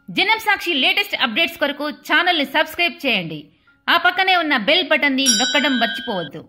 జనం సాక్షి latest updates కొరకు ఛానల్ని సబ్స్క్రైబ్ చేయండి ఆ పక్కనే ఉన్న బెల్ బటన్ని నొక్కడం మర్చిపోవద్దు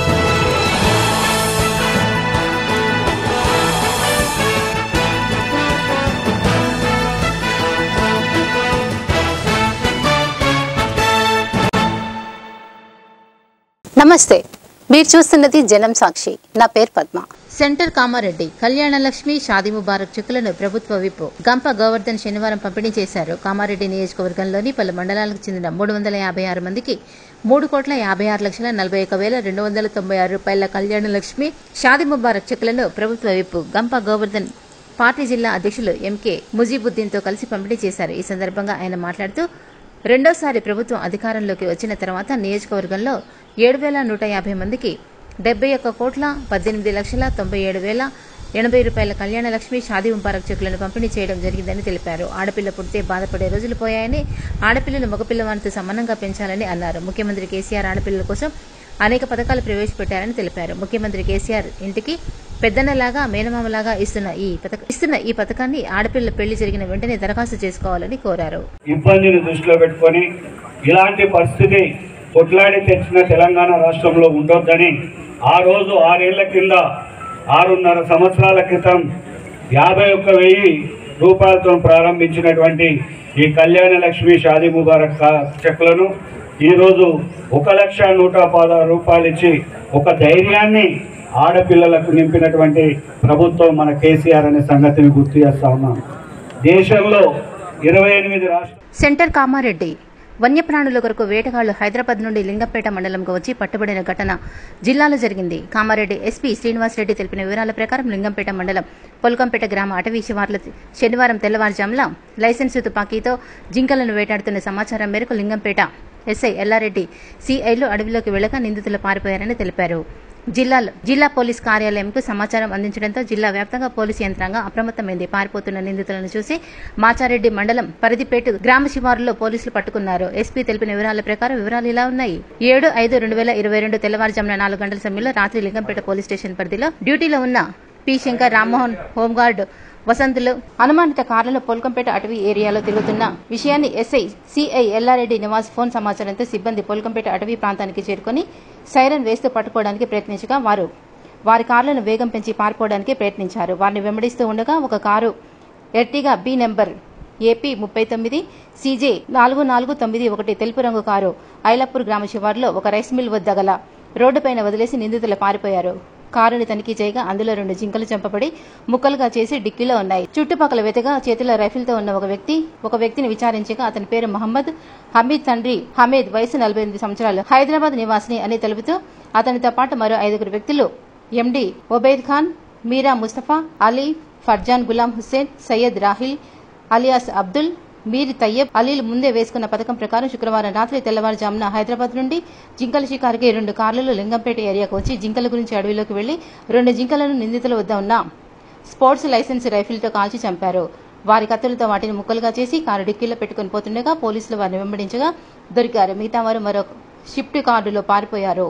నమస్తే మీరు చూస్తున్నది జనం సాక్షి నా పేరు పద్మ సెంటర్ కామారెడ్డి కళ్యాణ లక్ష్మి షాదీ ముబారక్ చెక్కులను ప్రభుత్వ విప్ గంప గోవర్ధన్ శనివారం పంపిణీ చేశారు కామారెడ్డి నియోజకవర్గంలోని పలు మండలాలకు చెందిన మూడు వందల యాభై ఆరు మందికి మూడు కోట్ల యాభై ఆరు లక్షల నలభై ఒక వేల రెండు వందల తొంభై ఆరు రూపాయల కళ్యాణ లక్ష్మి షాదీ ముబారక్ చెక్కులను ప్రభుత్వ విప్ గంప గోవర్ధన్ పార్టీ జిల్లా అధ్యక్షులు ఎంకే ముజీబుద్దీన్తో కలిసి పంపిణీ చేశారు ఈ సందర్భంగా ఆయన మాట్లాడుతూ రెండోసారి ప్రభుత్వం అధికారంలోకి వచ్చిన తర్వాత నియోజకవర్గంలో ఏడు వేల నూట యాభై మందికి డెబ్బై ఒక్క కోట్ల పద్దెనిమిది లక్షల తొంభై ఏడు వేల ఎనభై రూపాయల కళ్యాణ లక్ష్మి షాదీ ముబారక్ చెక్కులను పంపిణీ చేయడం జరిగిందని తెలిపారు ఆడపిల్ల పుడితే బాధపడే రోజులు పోయాయని ఆడపిల్లలు మగపిల్లవానితో సమానంగా పెంచాలని అన్నారు ముఖ్యమంత్రి కేసీఆర్ ఆడపిల్లల కోసం అనేక పథకాలు ప్రవేశపెట్టారని తెలిపారు ముఖ్యమంత్రి కేసీఆర్ ఇంటికి పెద్దన్నలాగా మేనమామలాగా ఇస్తున్న ఈ పథక ఇస్తున్న ఈ పథకాన్ని ఆడపిల్ల పెళ్లి జరిగిన వెంటనే దరఖాస్తు చేసుకోవాలని కోరారు ఇబ్బందిని దృష్టిలో పెట్టుకొని ఇలాంటి పరిస్థితి కొట్లాడి తెచ్చిన తెలంగాణ రాష్ట్రంలో ఉండొద్దని ఆ రోజు ఆరేళ్ల కింద ఆరున్నర సంవత్సరాల క్రితం యాభై ఒక్క వెయ్యి రూపాయలతో ప్రారంభించినటువంటి ఈ కళ్యాణ లక్ష్మి షాదీ ముబారక్ కా- చెక్కులను ఈరోజు ఒక లక్ష నూట పదహారు రూపాయలు ఇచ్చి ఒక ధైర్యాన్ని ఆడపిల్లలకు నింపినటువంటి ప్రభుత్వం మన కేసీఆర్ అనే సంగతిని గుర్తు చేస్తా ఉన్నాం దేశంలో ఇరవై ఎనిమిది రాష్ట్ర సెంటర్ కామారెడ్డి వన్యప్రాణుల కొరకు వేటగాళ్లు హైదరాబాద్ నుండి లింగంపేట మండలంకు వచ్చి పట్టుబడిన ఘటన జిల్లాలో జరిగింది కామారెడ్డి ఎస్పీ శ్రీనివాసరెడ్డి తెలిపిన వివరాల ప్రకారం లింగంపేట మండలం పొలకంపేట గ్రామ అటవీ శివార్ల శనివారం తెల్లవారుజామున లైసెన్సు తుపాకీతో జింకలను వేటాడుతున్న సమాచారం మేరకు లింగంపేట ఎస్ఐ ఎల్లారెడ్డి సిఐలు అడవిలోకి వెళ్లక నిందితులు పారిపోయారని తెలిపారు జిల్లాలో జిల్లా పోలీస్ కార్యాలయంకు సమాచారం అందించడంతో జిల్లా వ్యాప్తంగా పోలీసు యంత్రాంగం అప్రమత్తమైంది పారిపోతున్న నిందితులను చూసి మాచారెడ్డి మండలం పరిధిపేట గ్రామ శివారులో పోలీసులు పట్టుకున్నారు ఎస్పీ తెలిపిన వివరాల ప్రకారం వివరాలు ఇలా ఉన్నాయి ఏడు ఐదు రెండు వేల ఇరవై రెండు తెల్లవారుజామున నాలుగు గంటల సమయంలో రాత్రి లింగంపేట పోలీస్ స్టేషన్ పరిధిలో డ్యూటీలో ఉన్న పి శంకర్ రామ్మోహన్ హోంగార్డ్ వసంతులు అనుమానిత కార్లలో పోల్కంపేట అటవీ ఏరియాలో తిరుగుతున్న విషయాన్ని SI CI Yellareddy Nivas phone సమాచారంతో సిబ్బంది పోల్కంపేట అటవీ ప్రాంతానికి చేరుకుని సైరన్ వేస్తూ పట్టుకోవడానికి ప్రయత్నించగా వారు వారి కార్లను వేగం పెంచి పారిపోవడానికి ప్రయత్నించారు వారిని వెంబడిస్తూ ఉండగా ఒక car Ertiga B number AP ముప్పై తొమ్మిది సీజే నాలుగు నాలుగు తొమ్మిది ఒకటి తెలుపు రంగు కారు ఐలాపూర్ గ్రామ శివారులో ఒక రైస్ మిల్ వద్ద గల రోడ్డుపైన వదిలేసి నిందితులు పారిపోయారు కారుని తనిఖీ చేయగా అందులో రెండు జింకలు చంపబడి ముక్కలుగా చేసి డిక్కీలో ఉన్నాయి చుట్టుపక్కల వెతగా చేతిలో రైఫిల్తో ఉన్న ఒక వ్యక్తి ఒక వ్యక్తిని విచారించగా అతని పేరు మహమ్మద్ హమీద్ తండ్రి హమీద్ వయసు నలభై ఎనిమిది సంవత్సరాలు హైదరాబాద్ నివాసిని అని తెలుపుతూ అతనితో పాటు మరో ఐదుగురు వ్యక్తులు ఎండి ఒబైద్ ఖాన్ మీరా ముస్తఫా అలీ ఫర్జాన్ గులాం హుస్సేన్ సయ్యద్ రాహిల్ అలియాస్ అబ్దుల్ మీర్ తయ్యబ్ అలీలు ముందే వేసుకున్న పథకం ప్రకారం శుక్రవారం రాత్రి తెల్లవారుజామున హైదరాబాద్ నుండి జింకల షికారుకి రెండు కార్లలో లింగంపేట ఏరియాకు వచ్చి జింకల గురించి అడవిలోకి వెళ్లి రెండు జింకలను నిందితుల వద్ద ఉన్న స్పోర్ట్స్ లైసెన్స్ రైఫిల్తో కాల్చి చంపారు వారి కత్తులతో వాటిని ముక్కలుగా చేసి కారు డిక్కీలో పెట్టుకుని పోతుండగా పోలీసులు వారిని వెంబడించగా దొరికారు మిగతా వారు మరో షిఫ్ట్ కార్డులో పారిపోయారు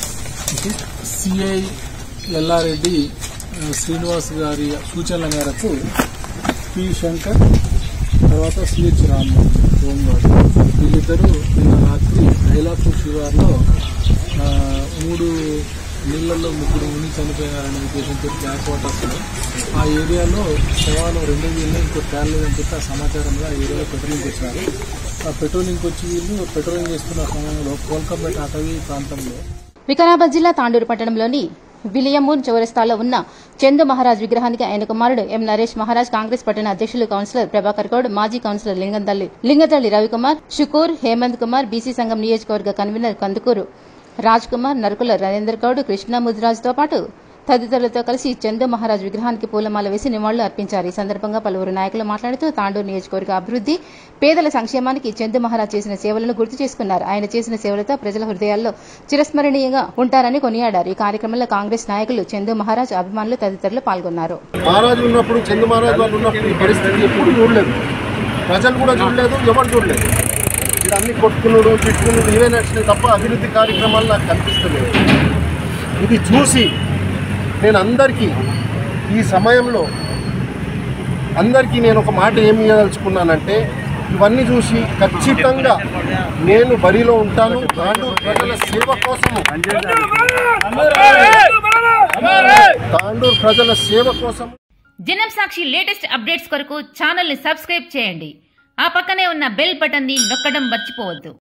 సిఐ ఎల్లారెడ్డి ఆ, శ్రీనివాస్ గారి సూచనల మేరకు పి శంకర్ తర్వాత సిహెచ్ రామ్మోహన్ హోమ్ గార్డ్ వీళ్ళిద్దరూ నిన్న రాత్రి ఐలాపూర్ శివార్లో ఆ, మూడు నీళ్లలో ముగ్గురు ముని చనిపోయారనే ఉద్దేశంతో బ్యాక్ వాటర్స్లో ఆ ఏరియాలో శవాలు రెండు వీళ్ళు ఇంకో తేలలేదని చెప్పి ఆ సమాచారంలో ఆ ఏరియాలో పెట్రోలింగ్ వచ్చారు ఆ పెట్రోలింగ్ వచ్చి వీళ్ళు పెట్రోలింగ్ చేస్తున్న సమయంలో కోల్కంపేట అటవీ ప్రాంతంలో వికారాబాద్ జిల్లా తాండూరు పట్టణంలోని విలియమూర్ చౌరస్తాలో ఉన్న చందు మహారాజ్ విగ్రహానికి ఆయన కుమారుడు ఎం నరేష్ మహారాజ్ కాంగ్రెస్ పట్టణ అధ్యక్షులు కౌన్సిలర్ ప్రభాకర్ గౌడ్ మాజీ కౌన్సిలర్ లింగంతల్లి లింగతల్లి రవికుమార్ షుకూర్ హేమంత్ కుమార్ బీసీ సంఘం నియోజకవర్గ కన్వీనర్ కందుకూరు రాజ్ కుమార్ నరకుల నరేందర్ గౌడ్ కృష్ణ ముదిరాజ్తో పాటు తదితరులతో కలిసి చందు మహారాజ్ విగ్రహానికి పూలమాల వేసి నివాళులు అర్పించారు ఈ సందర్భంగా పలువురు నాయకులు మాట్లాడుతూ తాండూరు నియోజకవర్గ అభివృద్ధి పేదల సంక్షేమానికి చందు మహారాజ్ చేసిన సేవలను గుర్తు చేసుకున్నారు ఆయన చేసిన సేవలతో ప్రజల హృదయాల్లో చిరస్మరణీయంగా ఉంటారని కొనియాడారు ఈ కార్యక్రమంలో కాంగ్రెస్ నాయకులు చందు మహారాజ్ అభిమానులు తదితరులు పాల్గొన్నారు మహారాజు ఉన్నప్పుడు చందు మహారాజు వాళ్ళు ఉన్నప్పుడు ఈ పరిస్థితి ఎప్పుడు చూడలేదు ప్రజలు కూడా చూడలేదు ఎవరు చూడలేదు ఇది అన్ని కొట్టుకున్నాడు తిట్టుకున్నాడు ఇవే నచ్చినాయి తప్ప అభివృద్ధి కార్యక్రమాలు నాకు కనిపిస్తలేదు ఇది చూసి నేను అందరికీ ఈ సమయంలో అందరికీ నేను ఒక మాట ఏమి ఇవ్వదలుచుకున్నానంటే ఇవన్నీ చూసి ఖచ్చితంగా నేను బరిలో ఉంటాను తాండూరు ప్రజల సేవ కోసము తాండూరు ప్రజల సేవ కోసం జనం సాక్షి లేటెస్ట్ అప్డేట్స్ కొరకు ఛానల్ని సబ్స్క్రైబ్ చేయండి ఆ పక్కనే ఉన్న బెల్ బటన్ని నొక్కడం మర్చిపోవద్దు